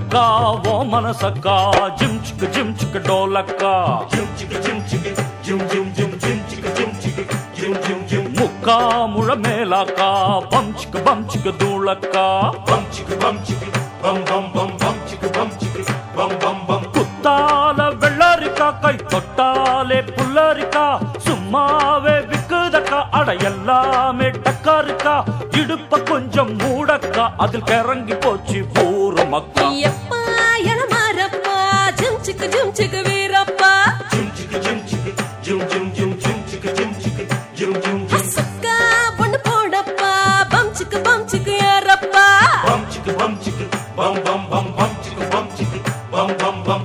மக்கா ஓ மனசக்கா gym சிக்கு gym சிக்கு டோலக்கா Jum chicka jum chicka jum jum jum jum chicka jum chicka jum jum jum முக்கா முழ மேலாக்கா பம் சிக்கு பம் சிக்கு தூளக்கா bum chicka bum chicka bum bum bum bum chicka bum chicka bum bum bum குத்தால வெள்ளரிக்கா கை தொட்டாலே புல்லரிக்கா சும்மாவே விக்குதக்கா அட எல்லாமே டக்காருக்கா இடுப்ப கொஞ்சம் மூடக்கா அதில் கிறங்கி போச்சு ஊரு மக்கா எப்பா என மாறப்பா ஜும் சிக்கு ஜும் சிக்கு Veerappa jum chicka jum chicka jum jum jum jum chicka jum chicka jum jum jum சக்கா பொண்ணு போடப்பா பம் சிக்கு பம் சிக்கு ஏறப்பா bum chicka bum chicka bum bum bum bum chicka bum chicka bum bum bum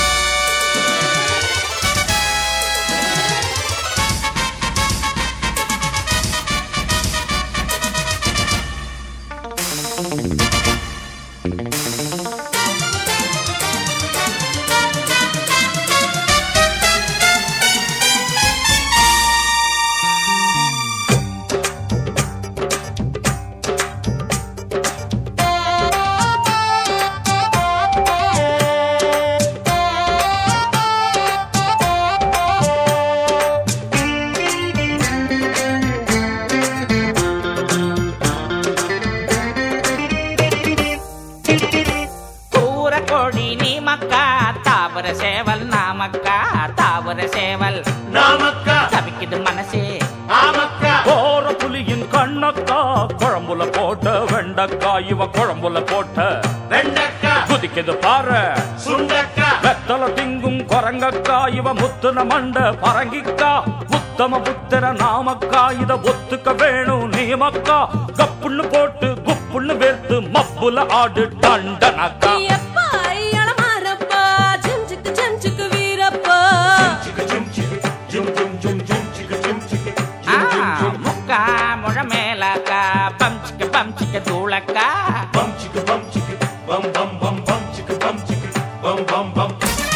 கூற கோடி நீ மக்கா தாவர சேவல் நாமக்கா தாவர சேவல் நாமக்கா தவிக்குது மனசே ஆமக்கா போற புலியின் கண்ணக்கா குழம்புல போட்ட வெண்டக்கா இவ குழம்புல போட்ட வெண்டக்கா குதிக்குது பாரு சுண்டக்கா வெத்தல திங்கும் குரங்கக்கா இவ முத்துன மண்ட பரங்கிக்கா உத்தம புத்திர நாமக்கா இத ஒத்துக்க வேணும் நீமக்கா கப்புன்னு போட்டு குப்புன்னு வேர்த்து மப்புல ஆடு டண்டனக்கா எப்பா என மாறப்பா ஜும் சிக்கு ஜும் சிக்கு Veerappa chicka jum chicka jum jum jum jum chicka jum chicka ஆ, jum jum jum முக்கா முழ மேலாக்கா பம்சிக்க பம்சிக்க தூளக்கா bum chicka bum chicka bum bum bum bum chicka bum chicka bum bum bum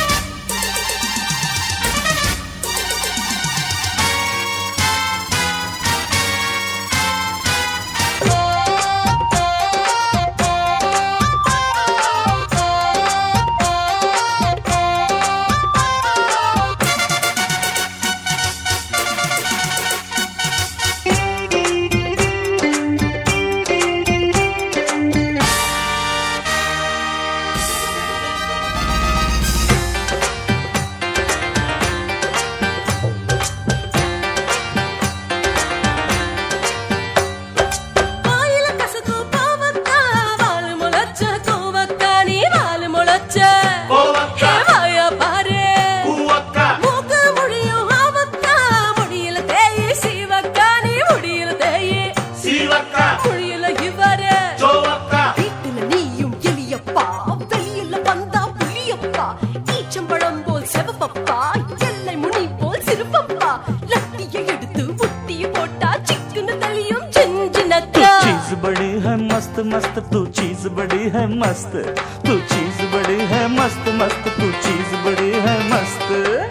வாயில கசக்கு பாவக்கா வாலு முளைச்ச கோவக்கா நீ வாலு முளைச்ச கோவக்கா. ஏ வாயா பாரு பூவக்கா மூக்கு முடியும் ஆவக்கா முடியல தேயி சீவக்கா நீ முடியல தேயி சீவக்கா முடியல இவரு சோவக்கா வீட்டுல நீயும் எலியப்பா வெளியில வந்தா புலியப்பா ஈச்சம்பழம் போல் செவப்பப்பா எல்லை முனி போல் சிறுப்பப்பா லட்டியை எடுத்து புட்டியை போட்டா சிக்குன்னு தெளியும் சின்ன चीज बड़ी है मस्त मस्त तू चीज बड़ी है मस्त तू चीज बड़ी है मस्त मस्त तू चीज बड़ी है मस्त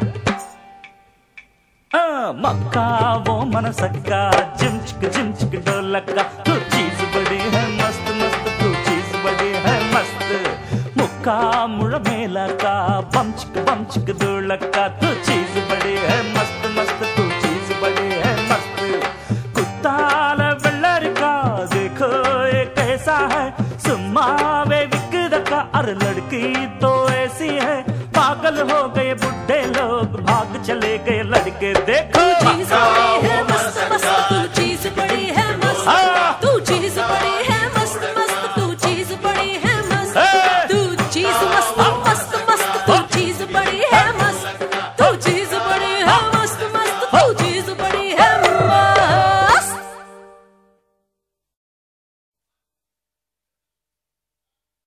आ, मक्का वो मनसक्का जिम चिक जिम चिक डोलक्का तू चीज बड़ी है मस्त मस्त तू चीज बड़ी है मस्त मुक्का मुड़ मेलका बम चिक बम चिक डोलक्का तू चीज बड़ी है मस्त मस्त तू चीज बड़ी है मस्त कुत्ताल வெள்ளரிக்கா देखो ये कैसा है सुम्मावे विकदका अरे लड़की तो ऐसी है पागल हो गए बुढ़े लोग भाग चले गए लड़के देखो चीज बड़ी है